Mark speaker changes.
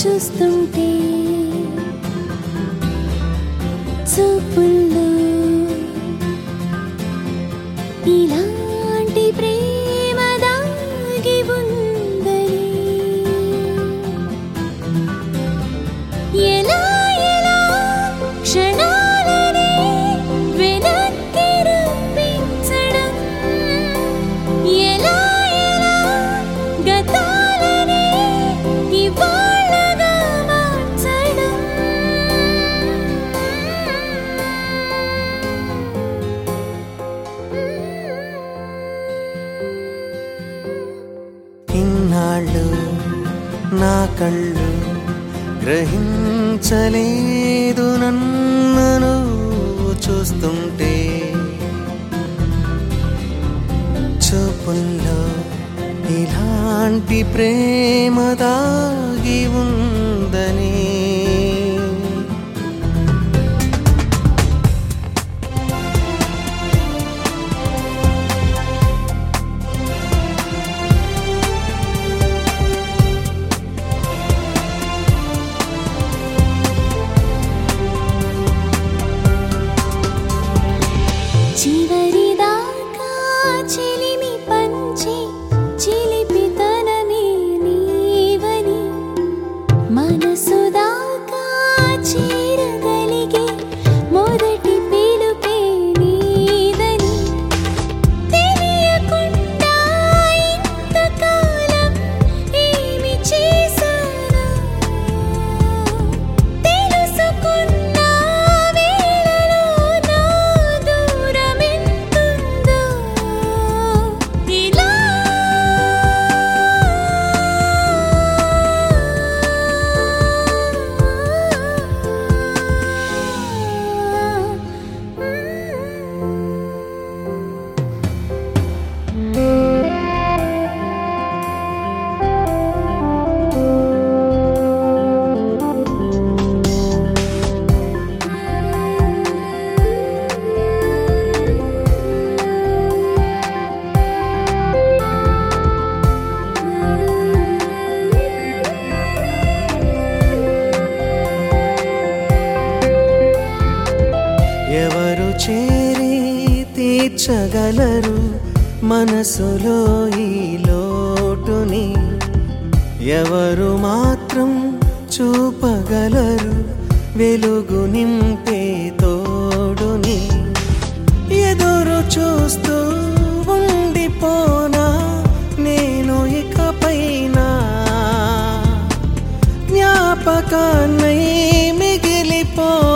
Speaker 1: చూస్తుంటే చూపుల్లో ఇలాంటి ప్రేమ దాగి ఉందని ఎలా ఎలా క్షణాలనే వెనక్కి రప్పించడం ఎలా ఎలా గతాలనే ఇవాళగా మార్చడం
Speaker 2: ఇన్నాళ్ళు నా కళ్ళు గ్రహించలేదు నన్ను నువ్వు చూస్తుంటే చూపుల్లో ఇలాంటి ప్రేమ దాగి ఉందని
Speaker 1: చివరిదాకా చెలిమి పంచి చిలిపితనమే నీవని మనసు దాకా చేరగలిగే మొదటి పిలుపే నీదని తెలియకుండా ఇంతకాలం ఏమి చేశానో తెలుసుకున్న వేళలో నా దూరమెంతుందో ఇలా
Speaker 2: ఎవరు చేరి తీర్చగలరు మనసులో ఈ లోటుని ఎవరు మాత్రం చూపగలరు వెలుగు నింపే తోడుని ఎదురు చూస్తూ ఉండిపోనా నేను ఇకపైన జ్ఞాపకాన్నై మిగిలిపో